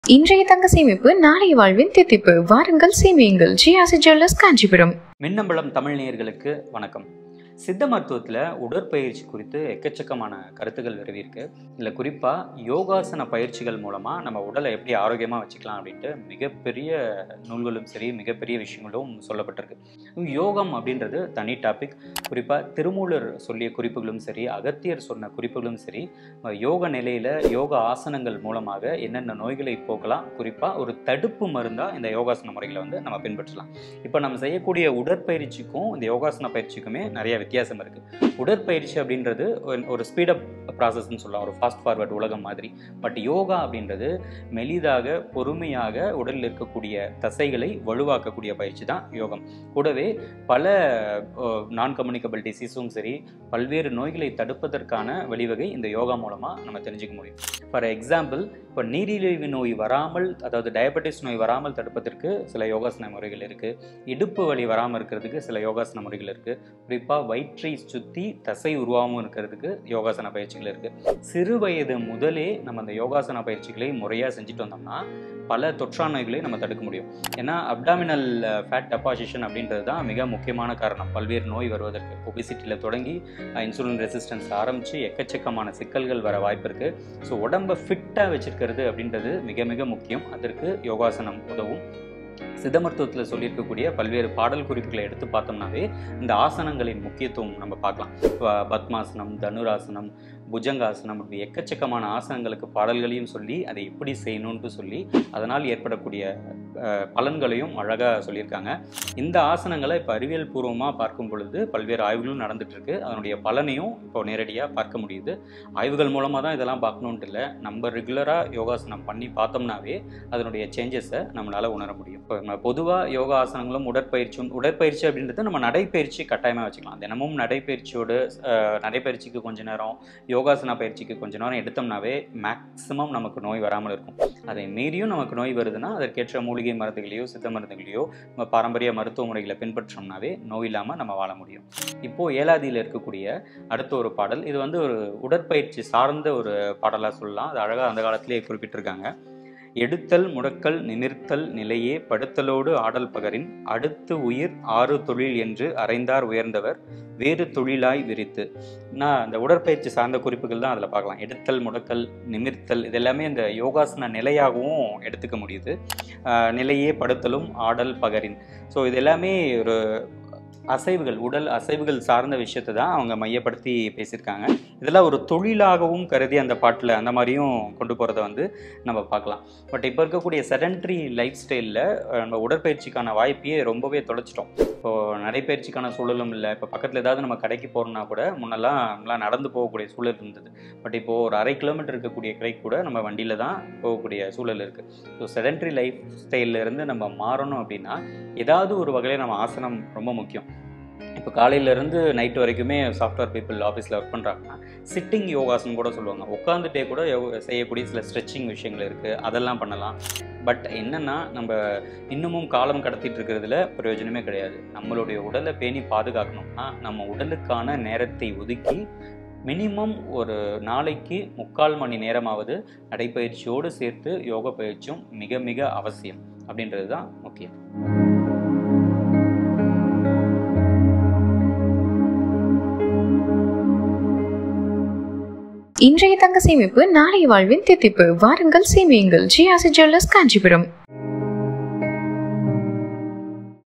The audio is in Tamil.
இன்றைய தங்க சேமிப்பு நாளைய வாழ்வின் தித்திப்பு வாருங்கள் சேமியுங்கள் ஜிஆசி ஜுவல்லர்ஸ் காஞ்சிபுரம் மின்னம்பலம் தமிழ் நேயர்களுக்கு வணக்கம் சித்த மருத்துவத்தில் உடற்பயிற்சி குறித்து எக்கச்சக்கமான கருத்துக்கள் விரவியிருக்கு இதில் குறிப்பாக யோகாசன பயிற்சிகள் மூலமாக நம்ம உடலை எப்படி ஆரோக்கியமாக வச்சுக்கலாம் அப்படின்ட்டு மிகப்பெரிய நூல்களும் சரி மிகப்பெரிய விஷயங்களும் சொல்லப்பட்டிருக்கு யோகம் அப்படின்றது தனி டாபிக் குறிப்பாக திருமூலர் சொல்லிய குறிப்புகளும் சரி அகத்தியர் சொன்ன குறிப்புகளும் சரி யோக நிலையில் யோக ஆசனங்கள் மூலமாக என்னென்ன நோய்களை போக்கலாம் குறிப்பாக ஒரு தடுப்பு மருந்தாக இந்த யோகாசன முறைகளை வந்து நம்ம பின்பற்றலாம் இப்போ நம்ம செய்யக்கூடிய உடற்பயிற்சிக்கும் இந்த யோகாசன பயிற்சிக்குமே நிறைய வித்தியாசம் இருக்குது உடற்பயிற்சி அப்படின்றது ஒரு- ஒரு ஸ்பீடப் ப்ராசஸ்ன்னு சொல்லலாம் ஒரு ஃபாஸ்ட் ஃபார்வர்ட் உலகம் மாதிரி பட் யோகா அப்படின்றது மெலிதாக பொறுமையாக உடலில் இருக்கக்கூடிய தசைகளை வலுவாக்கக்கூடிய பயிற்சி தான் யோகம் கூடவே பல நான் கம்யூனிகபிள் டிசீஸும் சரி பல்வேறு நோய்களை தடுப்பதற்கான வழிவகை இந்த யோகா மூலமாக நம்ம தெரிஞ்சுக்க முடியும் ஃபார் எக்ஸாம்பிள் இப்போ நீரிழிவு நோய் வராமல் அதாவது டயபெட்டிஸ் நோய் வராமல் தடுப்பதற்கு சில யோகாசன முறைகள் இருக்குது இடுப்பு வலி வராமல் இருக்கிறதுக்கு சில யோகாசன முறைகள் இருக்குது குறிப்பாக வயிற்றை சுற்றி தசை உருவாமல் இருக்கிறதுக்கு யோகாசன பயிற்சிகள் இருக்குது சிறு வயது முதலே நம்ம அந்த யோகாசன பயிற்சிகளை முறையாக செஞ்சுட்டு வந்தோம்னா பல தொற்றா நோய்களை நம்ம தடுக்க முடியும் ஏன்னா அப்டாமினல் ஃபேட் டெபாசிஷன் அப்படின்றது தான் மிக முக்கியமான காரணம் பல்வேறு நோய் வருவதற்கு ஒபிசிட்டியில் தொடங்கி இன்சுலின் ரெசிஸ்டன்ஸ் ஆரம்பித்து எக்கச்சக்கமான சிக்கல்கள் வர வாய்ப்பு இருக்குது ஸோ உடம்பை ஃபிட்டாக வச்சிருக்கிறது அப்படின்றது மிக மிக முக்கியம் அதற்கு யோகாசனம் உதவும் சித்த மருத்துவத்தில் சொல்லியிருக்கக்கூடிய பல்வேறு பாடல் குறிப்புகளை எடுத்து பார்த்தோம்னாவே இந்த ஆசனங்களின் முக்கியத்துவம் நம்ம பார்க்கலாம் வ- பத்மாசனம் தனுராசனம் புஜங்காசனம் இப்படி எக்கச்சக்கமான ஆசனங்களுக்கு பாடல்களையும் சொல்லி அதை எப்படி செய்யணும்னு சொல்லி அதனால் ஏற்படக்கூடிய அஹ், பலன்களையும் அழகாக சொல்லியிருக்காங்க இந்த ஆசனங்களை இப்போ அறிவியல் பூர்வமாக பார்க்கும் பொழுது பல்வேறு ஆய்வுகளும் நடந்துட்டு இருக்கு அதனுடைய பலனையும் இப்போ நேரடியாக பார்க்க முடியுது ஆய்வுகள் மூலமாக தான் இதெல்லாம் பார்க்கணுன்ட்டு இல்லை நம்ம ரெகுலராக யோகாசனம் பண்ணி பார்த்தோம்னாவே அதனுடைய சேஞ்சஸை நம்மளால் உணர முடியும் இப்போ நம்ம பொதுவாக யோகா ஆசனங்களும் உடற்பயிற்சியும் உடற்பயிற்சி அப்படின்றது நம்ம நடைப்பயிற்சி கட்டாயமாக வச்சுக்கலாம் தினமும் நடைப்பயிற்சியோடு அஹ், நடைப்பயிற்சிக்கு கொஞ்ச நேரம் யோகாசன பயிற்சிக்கு கொஞ்ச நேரம் எடுத்தோம்னாவே மேக்ஸிமம் நமக்கு நோய் வராமல் இருக்கும் அதை மீறியும் நமக்கு நோய் வருதுன்னா அதற்கேற்ற மூலிகை மருந்துகளையோ சித்த மருந்துகளையோ நம்ம பாரம்பரிய மருத்துவ முறைகளை பின்பற்றோம்னாவே நோய் இல்லாமல் நம்ம வாழ முடியும் இப்போது ஏலாதியில் இருக்கக்கூடிய அடுத்த ஒரு பாடல் இது வந்து ஒரு உடற்பயிற்சி சார்ந்த ஒரு பாடலாக சொல்லலாம் அது அழகாக அந்த காலத்திலேயே குறிப்பிட்டிருக்காங்க எடுத்தல் முடக்கல் நிமிர்த்தல் நிலையே படுத்தலோடு ஆடல் பகரின் அடுத்து உயிர் ஆறு தொழில் என்று அறைந்தார் உயர்ந்தவர் வேறு தொழிலாய் விரித்து நான் அந்த உடற்பயிற்சி சார்ந்த குறிப்புகள் தான் அதில் பார்க்கலாம் எடுத்தல் முடக்கல் நிமிர்த்தல் இது எல்லாமே இந்த யோகாசன நிலையாகவும் எடுத்துக்க முடியுது ஆஹ் நிலையே படுத்தலும் ஆடல் பகரின் ஸோ இது எல்லாமே ஒரு அசைவுகள் உடல் அசைவுகள் சார்ந்த விஷயத்தை தான் அவங்க மையப்படுத்தி பேசியிருக்காங்க இதெல்லாம் ஒரு தொழிலாகவும் கருதி அந்த பாட்டில் அந்த மாதிரியும் கொண்டு போகிறத வந்து நம்ம பார்க்கலாம் பட் இப்போ இருக்கக்கூடிய செடன்ட்ரி லைஃப் ஸ்டைலில் நம்ம உடற்பயிற்சிக்கான வாய்ப்பையே ரொம்பவே தொலைச்சிட்டோம் இப்போது நடைப்பயிற்சிக்கான சூழலும் இல்லை இப்போ பக்கத்தில் ஏதாவது நம்ம கடைக்கு போகிறோம்னா கூட முன்னெல்லாம் நம்மளாம் நடந்து போகக்கூடிய சூழல் இருந்தது பட் இப்போது ஒரு அரை கிலோமீட்டர் இருக்கக்கூடிய கடைக்கு கூட நம்ம வண்டியில் தான் போகக்கூடிய சூழல் இருக்குது ஸோ செடன்ட்ரி லைஃப் ஸ்டைல்ல இருந்து நம்ம மாறணும் அப்படின்னா ஏதாவது ஒரு வகையில் நம்ம ஆசனம் ரொம்ப முக்கியம் இப்போ காலையிலேருந்து நைட் வரைக்குமே சாஃப்ட்வேர் பீப்புள் ஆஃபீஸில் ஒர்க் பண்ணுறாங்கன்னா சிட்டிங் யோகாசனம் கூட சொல்லுவாங்க உட்காந்துட்டே கூட யோ- செய்யக்கூடிய சில ஸ்ட்ரெச்சிங் விஷயங்கள் இருக்குது அதெல்லாம் பண்ணலாம் பட் என்னென்னா நம்ம இன்னமும் காலம் கடத்திட்டு இருக்கிறதுல பிரயோஜனமே கிடையாது நம்மளுடைய உடலை பேணி பாதுகாக்கணும்னா நம்ம உடலுக்கான நேரத்தை ஒதுக்கி மினிமம் ஒரு நாளைக்கு முக்கால் மணி நேரமாவது நடைப்பயிற்சியோடு சேர்த்து யோக பயிற்சியும் மிக மிக அவசியம் அப்படின்றது தான் முக்கியம் இன்றைய தங்க சேமிப்பு நாளைய வாழ்வின் தித்திப்பு வாருங்கள் சேமியுங்கள் ஜிஆசி ஜுவல்லர்ஸ் காஞ்சிபுரம்